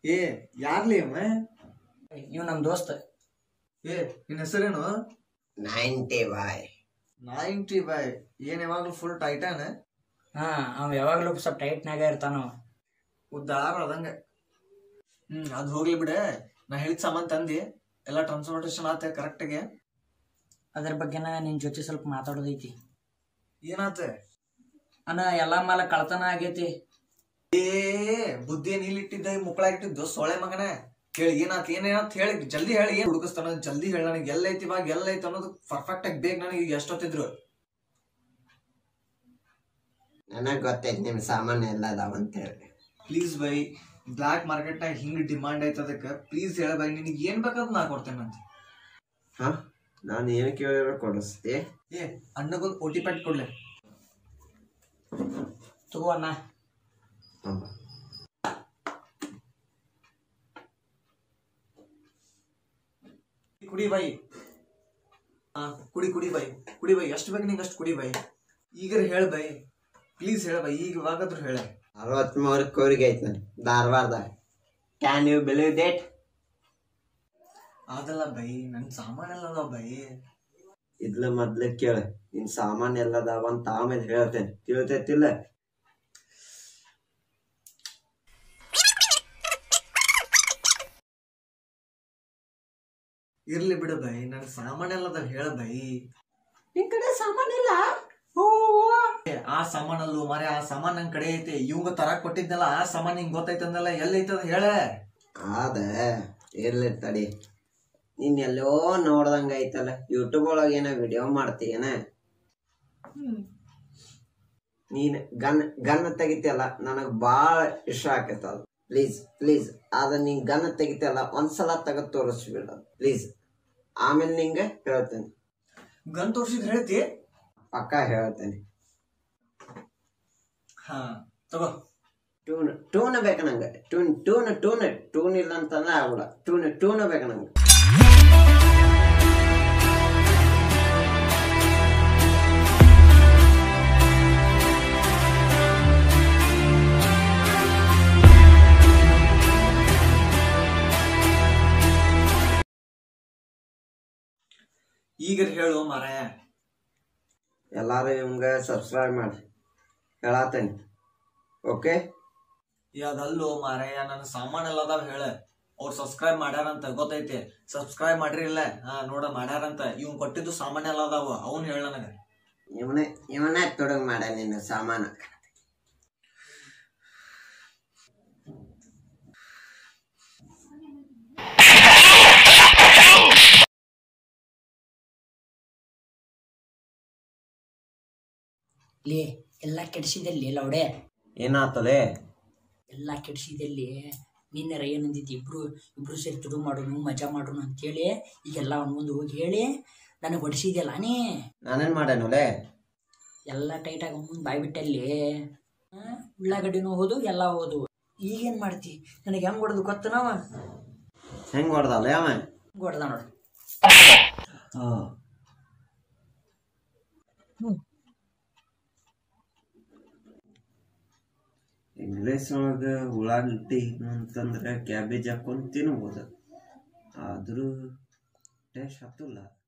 ಏ ಯಾರ್ಲಿ ಅಮ್ಮ ಇವ್ ನಮ್ ದೋಸ್ತ ಏ ನಿನ್ನ ಹೆಸರೇನು ನೈಂಟಿ ಬಾಯ್ ನೈಂಟಿ ಬೈ ಏನ್ ಯಾವಾಗ್ಲೂ ಫುಲ್ ಟೈಟಾನ ಹಾ ಅವ್ ಯಾವಾಗ್ಲೂ ಸ್ವಲ್ಪ ಟೈಟ್ನಾಗ ಇರ್ತಾನ ಉದ್ದಾರ ಅದಂಗ ಹ್ಮ್ ಅದ್ ಹೋಗ್ಲಿ ಬಿಡೆ ನಾ ಹೇಳಿದ ಸಾಮಾನ್ ತಂದಿ ಎಲ್ಲ ಟ್ರಾನ್ಸ್ಪೋರ್ಟೇಶನ್ ಆತ ಕರೆಕ್ಟಾಗೆ ಅದ್ರ ಬಗ್ಗೆನ ನಿನ್ ಜೊತೆ ಸ್ವಲ್ಪ ಮಾತಾಡೋದೈತಿ ಏನಾತ ಅಣ್ಣ ಎಲ್ಲಾ ಮಾಲ ಕಳ್ತನ ಆಗೈತಿ ಏ ಬುದ್ಧಿ ನೀಲಿಟ್ಟಿದ್ದ ಮುಕ್ಕಳಾಗಿಟ್ಟಿದ್ದು ಸೊಳೆ ಮಗನ ಕೇಳಿ ಏನಾತ್ ಏನೇನಂತ ಹೇಳಿ ಜಲ್ದಿ ಹೇಳಿ ಏನ್ ಹುಡುಕಿಸ್ತಾನ ಜಲ್ದಿ ಹೇಳಿ ನನಗೆ ಎಲ್ಲೈತಿ ಇವಾಗ ಎಲ್ಲೈತಿ ಅನ್ನೋದು ಪರ್ಫೆಕ್ಟ್ ಆಗಿ ಬೇಕು ನನಗೆ ಈಗ ಎಷ್ಟೊತ್ತಿದ್ರು ನನಗ್ ಗೊತ್ತೈತಿ ನಿಮ್ ಸಾಮಾನ್ ಎಲ್ಲ ಅದಾವ ಅಂತ ಹೇಳಿ ಪ್ಲೀಸ್ ಬೈ ಬ್ಲಾಕ್ ಮಾರ್ಕೆಟ್ನಾಗ ಹಿಂಗ್ ಡಿಮಾಂಡ್ ಐತೆ ಅದಕ್ಕೆ ಪ್ಲೀಸ್ ಹೇಳ ಬೈ ನಿನಗೆ ಏನ್ ಬೇಕಾದ್ ನಾ ಕೊಡ್ತೇನೆ ಅಂತ ಹಾ ನಾನು ಏನ್ ಕೇಳಿರೋ ಕೊಡಿಸ್ತಿ ಏ ಅಣ್ಣಗೊಂದು ಓ ಟಿ ಪ್ಯಾಟ್ ಕೊಡ್ಲೆ ತಗೋ ಅಣ್ಣ ಹ್ಮ್. ಕುಡಿ ಬೈ ಹಾ ಕುಡಿ ಕುಡಿ ಬೈ ಕುಡಿ ಬೈ ಎಷ್ಟು ಬೇಕು ನಿಂಗೆ ಅಷ್ಟು ಕುಡಿ ಬೈ ಈಗ ಹೇಳ ಬೈ ಪ್ಲೀಸ್ ಹೇಳ ಬೈ ಈಗ ಇವಾಗಾದ್ರೂ ಹೇಳ ಅರವತ್ಮೂರು ಕೋರಿಗೆ ಐತಿ ನನ್ ಧಾರವಾಡದಾಗ ಕ್ಯಾನ್ ಯು ಬಿಲೀವ್ ದೇಟ್ ಅದಲ್ಲ ಬೈ ನನ್ ಸಾಮಾನೆಲ್ಲ ಅದಾವ ಬೈ ಇದ್ಲ ಮೊದ್ಲು ಕೇಳ ನಿನ್ ಸಾಮಾನ್ ಎಲ್ಲ ಅದಾವ ಅಂತ ಆಮೇಲೆ ಹೇಳ್ತೇನೆ ತಿಳ್ತೈತಿಲ್ಲ ಇರ್ಲಿ ಬಿಡು ಬೈ ನನ್ ಸಾಮಾನೆಲ್ಲ ಅದಾವ ಹೇಳ ಬೈ ನಿನ್ ಕಡೆ ಸಾಮಾನಿಲ್ಲ ಏ, ಆ ಸಾಮಾನಲ್ಲೂ ಮಾರೆ ಆ ಸಾಮಾನ್ ನನ್ ಕಡೆ ಐತೆ ಇವಂಗ ತರಾಕ್ ಕೊಟ್ಟಿದ್ನಲ್ಲ ಆ ಸಾಮಾನ್ ನಿಂಗ್ ಗೊತ್ತೈತಂದಲ್ಲ ಎಲ್ಲೈತದ ಹೇಳ ಅದ ಇರ್ಲಿ ತಡಿ ನೀನ್ ಎಲ್ಲೋ ನೋಡ್ದಂಗ ಐತಲ್ಲ ಯೂಟ್ಯೂಬ್ ಒಳಗ ಏನೋ ವಿಡಿಯೋ ಮಾಡ್ತೀಯನ ನೀನ್ ಗನ್ ಗನ್ ತೆಗಿತಿಯಲ್ಲ ನನಗ್ ಬಾಳ ಇಷ್ಟ ಆಕೈತ ಅದು ಪ್ಲೀಸ್ ಪ್ಲೀಸ್ ಅದ ನೀನ್ ಗನ್ ತೆಗಿತಿಯಲ್ಲ ಒಂದ್ಸಲ ತೆಗೆದ್ ತೋರಿಸ್ಬಿಡ ಪ್ಲೀಸ್ ಆಮೇಲೆ ನಿಂಗೆ ಹೇಳ್ತೇನೆ ಗನ್ ತೋರ್ಸಿದ್ ಹೇಳ್ತಿ ಪಕ್ಕ ಹೇಳ್ತೇನೆ ಹಾ ತಗೋ ಟೂನ್ ಟೂನ್ ಬೇಕ ನಂಗೆ ಟೂನ್ ಟೂನ್ ಟೂನ್ ಟೂನ್ ಇಲ್ಲ ಅಂತಂದ್ರೆ ಆಗಲ್ಲ ಟೂನ್ ಟೂನ್ ಬೇಕ ನಂಗೆ ಈಗ ಹೇಳು ಮಾರಾಯ ಎಲ್ಲಾರು ಇವಂಗ ಸಬ್ಸ್ಕ್ರೈಬ್ ಮಾಡಿ ಹೇಳತ್ತೇನೆ ಓಕೆ ಈ ಅದಲ್ಲೋ ಮಾರಾಯ ನನ್ನ ಸಾಮಾನೆಲ್ಲ ಅದಾವ ಹೇಳ ಅವ್ರು ಸಬ್ಸ್ಕ್ರೈಬ್ ಮಾಡ್ಯಾರಂತ ಗೊತ್ತೈತಿ ಸಬ್ಸ್ಕ್ರೈಬ್ ಮಾಡ್ರಿ ಇಲ್ಲ ಹಾ ನೋಡ ಮಾಡ್ಯಾರಂತ ಇವ್ನ್ ಕೊಟ್ಟಿದ್ದು ಸಾಮಾನೆಲ್ಲ ಅದಾವ ಅವ್ನ್ ಹೇಳ ನನಗ ಇವನೇ ಇವನೇ ತೊಡಗ್ ಮಾಡ ನಿನ್ನ ಸಾಮಾನ ಲೇ ಎಲ್ಲ ಕೆಡಿಸಿದಲ್ಲಿ ಲೌಡೆ ಏನಾತಲೆ ಎಲ್ಲ ಕೆಡಿಸಿದಲ್ಲಿ ನಿನ್ನೆರ ಏನಂದಿದ್ದು ಇಬ್ರು ಇಬ್ರು ಸೇರಿ ತುಡು ಮಾಡೋನು ಮಜಾ ಮಾಡೋನು ಅಂತೇಳಿ ಈಗೆಲ್ಲ ಅವ್ನ ಮುಂದೆ ಹೋಗಿ ಹೇಳಿ ನನಗೆ ಹೊಡಿಸಿದ್ಯಲ್ಲ ನೀ ನಾನೇನ್ ಮಾಡೇನುಲೆ ಎಲ್ಲ ಟೈಟಾಗಿ ಮುಂದೆ ಬಾಯ್ಬಿಟ್ಟಲ್ಲಿ ಉಳ್ಳಾಗಡ್ಡಿನೂ ಹೋದು ಎಲ್ಲ ಹೋದು ಈಗೇನು ಮಾಡ್ತಿ ನನಗೆ ಹೆಂಗೆ ಹೊಡೆದು ಗೊತ್ತು ನಾವ ಹೆಂಗ್ ಹೊಡ್ದಲೆ ಅವ ಹೊಡೆದ ನೋಡು ಇಂಗ್ಲೀಷ್ ಒಳಗ ಉಳ್ಳಾಗಡ್ಡಿ ಅಂತಂದ್ರೆ ಕ್ಯಾಬೇಜ್ ಹಾಕೊಂಡ್ ತಿನ್ಬೋದು ಆದ್ರೂ ಟೇಸ್ಟ್ ಹತ್ತಲ್ಲ